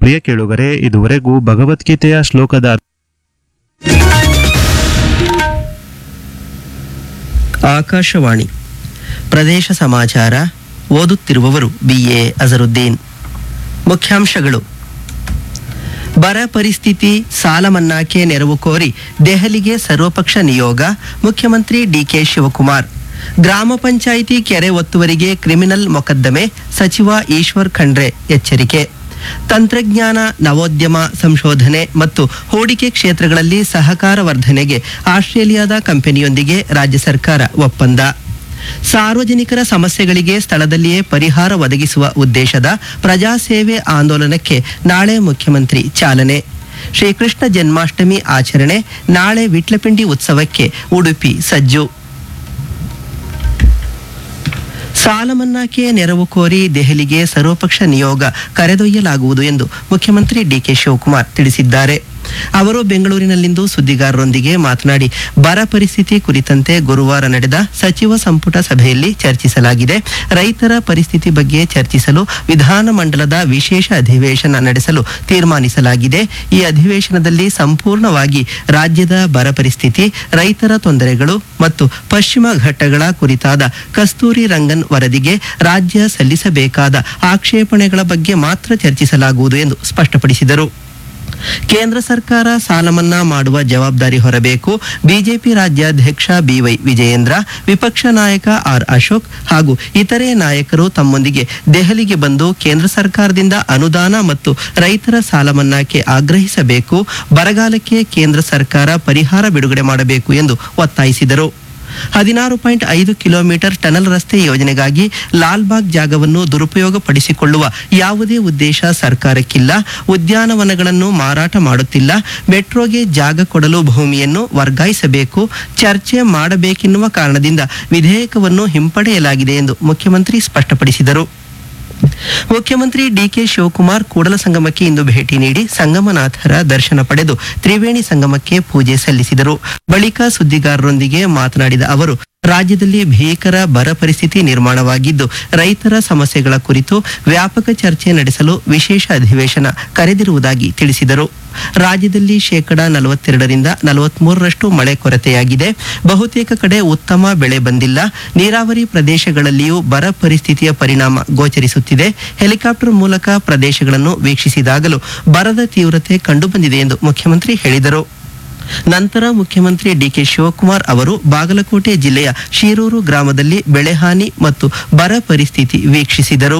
ಪ್ರಿಯ ಕೇಳುಗರೆ ಇದುವರೆಗೂ ಭಗವದ್ಗೀತೆಯ ಶ್ಲೋಕದ ಆಕಾಶವಾಣಿ ಪ್ರದೇಶ ಸಮಾಚಾರ ಓದುತ್ತಿರುವವರು ಬಿಎ ಅಜರುದ್ದೀನ್ ಮುಖ್ಯಾಂಶಗಳು ಬರ ಪರಿಸ್ಥಿತಿ ಸಾಲ ಮನ್ನಾಕ್ಕೆ ನೆರವು ಕೋರಿ ದೆಹಲಿಗೆ ಸರ್ವಪಕ್ಷ ನಿಯೋಗ ಮುಖ್ಯಮಂತ್ರಿ ಡಿಕೆ ಶಿವಕುಮಾರ್ ಗ್ರಾಮ ಪಂಚಾಯಿತಿ ಕೆರೆ ಒತ್ತುವರಿಗೆ ಕ್ರಿಮಿನಲ್ ಮೊಕದ್ದಮೆ ಸಚಿವ ಈಶ್ವರ್ ಖಂಡ್ರೆ ಎಚ್ಚರಿಕೆ ತಂತ್ರಜ್ಞಾನ ನವೋದ್ಯಮ ಸಂಶೋಧನೆ ಮತ್ತು ಹೂಡಿಕೆ ಕ್ಷೇತ್ರಗಳಲ್ಲಿ ಸಹಕಾರ ವರ್ಧನೆಗೆ ಆಸ್ಟ್ರೇಲಿಯಾದ ಕಂಪನಿಯೊಂದಿಗೆ ರಾಜ್ಯ ಸರ್ಕಾರ ಒಪ್ಪಂದ ಸಾರ್ವಜನಿಕರ ಸಮಸ್ಯೆಗಳಿಗೆ ಸ್ಥಳದಲ್ಲಿಯೇ ಪರಿಹಾರ ಒದಗಿಸುವ ಉದ್ದೇಶದ ಪ್ರಜಾಸೇವೆ ಆಂದೋಲನಕ್ಕೆ ನಾಳೆ ಮುಖ್ಯಮಂತ್ರಿ ಚಾಲನೆ ಶ್ರೀಕೃಷ್ಣ ಜನ್ಮಾಷ್ಟಮಿ ಆಚರಣೆ ನಾಳೆ ವಿಟ್ಲಪಿಂಡಿ ಉತ್ಸವಕ್ಕೆ ಉಡುಪಿ ಸಜ್ಜು ಸಾಲ ಮನ್ನಾಕ್ಕೆ ನೆರವು ಕೋರಿ ದೆಹಲಿಗೆ ಸರ್ವಪಕ್ಷ ನಿಯೋಗ ಕರೆದೊಯ್ಯಲಾಗುವುದು ಎಂದು ಮುಖ್ಯಮಂತ್ರಿ ಡಿಕೆ ಶಿವಕುಮಾರ್ ತಿಳಿಸಿದ್ದಾರೆ ಅವರು ಬೆಂಗಳೂರಿನಲ್ಲಿಂದು ಸುದ್ದಿಗಾರರೊಂದಿಗೆ ಮಾತನಾಡಿ ಬರ ಪರಿಸ್ಥಿತಿ ಕುರಿತಂತೆ ಗುರುವಾರ ನಡೆದ ಸಚಿವ ಸಂಪುಟ ಸಭೆಯಲ್ಲಿ ಚರ್ಚಿಸಲಾಗಿದೆ ರೈತರ ಪರಿಸ್ಥಿತಿ ಬಗ್ಗೆ ಚರ್ಚಿಸಲು ವಿಧಾನಮಂಡಲದ ವಿಶೇಷ ಅಧಿವೇಶನ ನಡೆಸಲು ತೀರ್ಮಾನಿಸಲಾಗಿದೆ ಈ ಅಧಿವೇಶನದಲ್ಲಿ ಸಂಪೂರ್ಣವಾಗಿ ರಾಜ್ಯದ ಬರ ಪರಿಸ್ಥಿತಿ ರೈತರ ತೊಂದರೆಗಳು ಮತ್ತು ಪಶ್ಚಿಮ ಘಟ್ಟಗಳ ಕುರಿತಾದ ಕಸ್ತೂರಿ ರಂಗನ್ ವರದಿಗೆ ರಾಜ್ಯ ಸಲ್ಲಿಸಬೇಕಾದ ಆಕ್ಷೇಪಣೆಗಳ ಬಗ್ಗೆ ಮಾತ್ರ ಚರ್ಚಿಸಲಾಗುವುದು ಎಂದು ಸ್ಪಷ್ಟಪಡಿಸಿದರು ಕೇಂದ್ರ ಸರ್ಕಾರ ಸಾಲ ಮನ್ನಾ ಮಾಡುವ ಜವಾಬ್ದಾರಿ ಹೊರಬೇಕು ಬಿಜೆಪಿ ರಾಜ್ಯಾಧ್ಯಕ್ಷ ಬಿವೈ ವಿಜಯೇಂದ್ರ ವಿಪಕ್ಷ ನಾಯಕ ಆರ್ ಅಶೋಕ್ ಹಾಗೂ ಇತರೆ ನಾಯಕರು ತಮ್ಮೊಂದಿಗೆ ದೆಹಲಿಗೆ ಬಂದು ಕೇಂದ್ರ ಸರ್ಕಾರದಿಂದ ಅನುದಾನ ಮತ್ತು ರೈತರ ಸಾಲ ಮನ್ನಾಕ್ಕೆ ಆಗ್ರಹಿಸಬೇಕು ಬರಗಾಲಕ್ಕೆ ಕೇಂದ್ರ ಸರ್ಕಾರ ಪರಿಹಾರ ಬಿಡುಗಡೆ ಮಾಡಬೇಕು ಎಂದು ಒತ್ತಾಯಿಸಿದರು ಹದಿನಾರು ಪಾಯಿಂಟ್ ಐದು ಕಿಲೋಮೀಟರ್ ಟನಲ್ ರಸ್ತೆ ಯೋಜನೆಗಾಗಿ ಲಾಲ್ಬಾಗ್ ಜಾಗವನ್ನು ದುರುಪಯೋಗಪಡಿಸಿಕೊಳ್ಳುವ ಯಾವುದೇ ಉದ್ದೇಶ ಸರ್ಕಾರಕ್ಕಿಲ್ಲ ಉದ್ಯಾನವನಗಳನ್ನು ಮಾರಾಟ ಮಾಡುತ್ತಿಲ್ಲ ಮೆಟ್ರೋಗೆ ಜಾಗ ಕೊಡಲು ಭೂಮಿಯನ್ನು ವರ್ಗಾಯಿಸಬೇಕು ಚರ್ಚೆ ಮಾಡಬೇಕೆನ್ನುವ ಕಾರಣದಿಂದ ವಿಧೇಯಕವನ್ನು ಹಿಂಪಡೆಯಲಾಗಿದೆ ಎಂದು ಮುಖ್ಯಮಂತ್ರಿ ಸ್ಪಷ್ಟಪಡಿಸಿದರು ಮುಖ್ಯಮಂತ್ರಿ ಡಿಕೆ ಶಿವಕುಮಾರ್ ಕೂಡಲ ಸಂಗಮಕ್ಕೆ ಇಂದು ಭೇಟಿ ನೀಡಿ ಸಂಗಮನಾಥರ ದರ್ಶನ ಪಡೆದು ತ್ರಿವೇಣಿ ಸಂಗಮಕ್ಕೆ ಪೂಜೆ ಸಲ್ಲಿಸಿದರು ಬಳಿಕ ಸುದ್ದಿಗಾರರೊಂದಿಗೆ ಮಾತನಾಡಿದ ಅವರು ರಾಜ್ಯದಲ್ಲಿ ಭೀಕರ ಬರ ಪರಿಸ್ಥಿತಿ ನಿರ್ಮಾಣವಾಗಿದ್ದು ರೈತರ ಸಮಸ್ಯೆಗಳ ಕುರಿತು ವ್ಯಾಪಕ ಚರ್ಚೆ ನಡೆಸಲು ವಿಶೇಷ ಅಧಿವೇಶನ ಕರೆದಿರುವುದಾಗಿ ತಿಳಿಸಿದರು ರಾಜ್ಯದಲ್ಲಿ ಶೇಕಡ ನಲವತ್ತೆರಡರಿಂದ ನಲವತ್ಮೂರರಷ್ಟು ಮಳೆ ಕೊರತೆಯಾಗಿದೆ ಬಹುತೇಕ ಕಡೆ ಉತ್ತಮ ಬೆಳೆ ಬಂದಿಲ್ಲ ನೀರಾವರಿ ಪ್ರದೇಶಗಳಲ್ಲಿಯೂ ಬರ ಪರಿಸ್ಥಿತಿಯ ಪರಿಣಾಮ ಗೋಚರಿಸುತ್ತಿದೆ ಹೆಲಿಕಾಪ್ಟರ್ ಮೂಲಕ ಪ್ರದೇಶಗಳನ್ನು ವೀಕ್ಷಿಸಿದಾಗಲೂ ಬರದ ತೀವ್ರತೆ ಕಂಡುಬಂದಿದೆ ಎಂದು ಮುಖ್ಯಮಂತ್ರಿ ಹೇಳಿದರು ನಂತರ ಮುಖ್ಯಮಂತ್ರಿ ಡಿಕೆ ಶಿವಕುಮಾರ್ ಅವರು ಬಾಗಲಕೋಟೆ ಜಿಲ್ಲೆಯ ಶೀರೂರು ಗ್ರಾಮದಲ್ಲಿ ಬೆಳೆಹಾನಿ ಮತ್ತು ಬರ ಪರಿಸ್ಥಿತಿ ವೀಕ್ಷಿಸಿದರು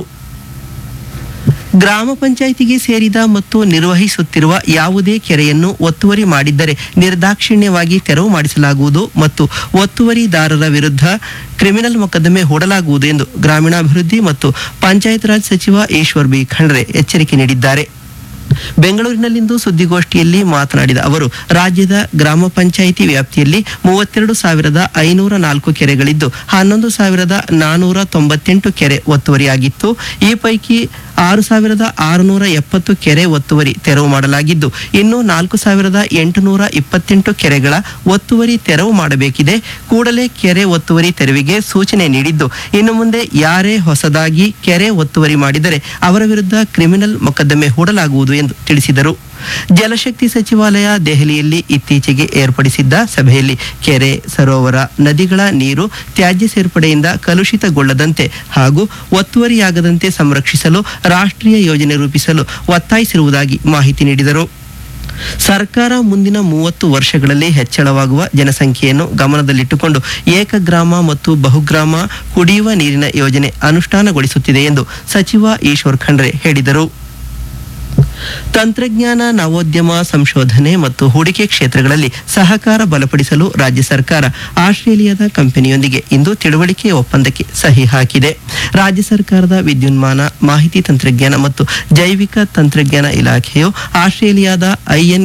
ಗ್ರಾಮ ಪಂಚಾಯಿತಿಗೆ ಸೇರಿದ ಮತ್ತು ನಿರ್ವಹಿಸುತ್ತಿರುವ ಯಾವುದೇ ಕೆರೆಯನ್ನು ಒತ್ತುವರಿ ಮಾಡಿದ್ದರೆ ನಿರ್ದಾಕ್ಷಿಣ್ಯವಾಗಿ ತೆರವು ಮಾಡಿಸಲಾಗುವುದು ಮತ್ತು ಒತ್ತುವರಿದಾರರ ವಿರುದ್ಧ ಕ್ರಿಮಿನಲ್ ಮೊಕದ್ದಮೆ ಹೂಡಲಾಗುವುದು ಎಂದು ಗ್ರಾಮೀಣಾಭಿವೃದ್ಧಿ ಮತ್ತು ಪಂಚಾಯತ್ ರಾಜ್ ಸಚಿವ ಈಶ್ವರ್ ಬಿ ಖಂಡ್ರೆ ಎಚ್ಚರಿಕೆ ನೀಡಿದ್ದಾರೆ ಬೆಂಗಳೂರಿನಲ್ಲಿಂದು ಸುದ್ದಿಗೋಷ್ಠಿಯಲ್ಲಿ ಮಾತನಾಡಿದ ಅವರು ರಾಜ್ಯದ ಗ್ರಾಮ ಪಂಚಾಯಿತಿ ವ್ಯಾಪ್ತಿಯಲ್ಲಿ ಮೂವತ್ತೆರಡು ಸಾವಿರದ ಐನೂರ ನಾಲ್ಕು ಕೆರೆಗಳಿದ್ದು ಹನ್ನೊಂದು ಸಾವಿರದ ನಾನೂರ ತೊಂಬತ್ತೆಂಟು ಕೆರೆ ಒತ್ತುವರಿಯಾಗಿತ್ತು ಈ ಪೈಕಿ ಆರು ಸಾವಿರದ ಆರುನೂರ ಎಪ್ಪತ್ತು ಕೆರೆ ಒತ್ತುವರಿ ತೆರವು ಮಾಡಲಾಗಿದ್ದು ಇನ್ನು ನಾಲ್ಕು ಸಾವಿರದ ಎಂಟುನೂರ ಇಪ್ಪತ್ತೆಂಟು ಕೆರೆಗಳ ಒತ್ತುವರಿ ತೆರವು ಮಾಡಬೇಕಿದೆ ಕೂಡಲೇ ಕೆರೆ ಒತ್ತುವರಿ ತೆರವಿಗೆ ಸೂಚನೆ ನೀಡಿದ್ದು ಇನ್ನು ಮುಂದೆ ಯಾರೇ ಹೊಸದಾಗಿ ಕೆರೆ ಒತ್ತುವರಿ ಮಾಡಿದರೆ ಅವರ ವಿರುದ್ಧ ಕ್ರಿಮಿನಲ್ ಮೊಕದ್ದಮೆ ಹೂಡಲಾಗುವುದು ಎಂದು ತಿಳಿಸಿದರು ಜಲಶಕ್ತಿ ಸಚಿವಾಲಯ ದೆಹಲಿಯಲ್ಲಿ ಇತ್ತೀಚೆಗೆ ಏರ್ಪಡಿಸಿದ್ದ ಸಭೆಯಲ್ಲಿ ಕೆರೆ ಸರೋವರ ನದಿಗಳ ನೀರು ತ್ಯಾಜ್ಯ ಸೇರ್ಪಡೆಯಿಂದ ಕಲುಷಿತಗೊಳ್ಳದಂತೆ ಹಾಗೂ ಒತ್ತುವರಿಯಾಗದಂತೆ ಸಂರಕ್ಷಿಸಲು ರಾಷ್ಟ್ರೀಯ ಯೋಜನೆ ರೂಪಿಸಲು ಒತ್ತಾಯಿಸಿರುವುದಾಗಿ ಮಾಹಿತಿ ನೀಡಿದರು ಸರ್ಕಾರ ಮುಂದಿನ ಮೂವತ್ತು ವರ್ಷಗಳಲ್ಲಿ ಹೆಚ್ಚಳವಾಗುವ ಜನಸಂಖ್ಯೆಯನ್ನು ಗಮನದಲ್ಲಿಟ್ಟುಕೊಂಡು ಏಕಗ್ರಾಮ ಮತ್ತು ಬಹುಗ್ರಾಮ ಕುಡಿಯುವ ನೀರಿನ ಯೋಜನೆ ಅನುಷ್ಠಾನಗೊಳಿಸುತ್ತಿದೆ ಎಂದು ಸಚಿವ ಈಶ್ವರ್ ಖಂಡ್ರೆ ಹೇಳಿದರು ತಂತ್ರಜ್ಞಾನ ನವೋದ್ಯಮ ಸಂಶೋಧನೆ ಮತ್ತು ಹೂಡಿಕೆ ಕ್ಷೇತ್ರಗಳಲ್ಲಿ ಸಹಕಾರ ಬಲಪಡಿಸಲು ರಾಜ್ಯ ಸರ್ಕಾರ ಆಸ್ಟ್ರೇಲಿಯಾದ ಕಂಪನಿಯೊಂದಿಗೆ ಇಂದು ತಿಳುವಳಿಕೆ ಒಪ್ಪಂದಕ್ಕೆ ಸಹಿ ಹಾಕಿದೆ ರಾಜ್ಯ ಸರ್ಕಾರದ ವಿದ್ಯುನ್ಮಾನ ಮಾಹಿತಿ ತಂತ್ರಜ್ಞಾನ ಮತ್ತು ಜೈವಿಕ ತಂತ್ರಜ್ಞಾನ ಇಲಾಖೆಯು ಆಸ್ಟ್ರೇಲಿಯಾದ ಐಎನ್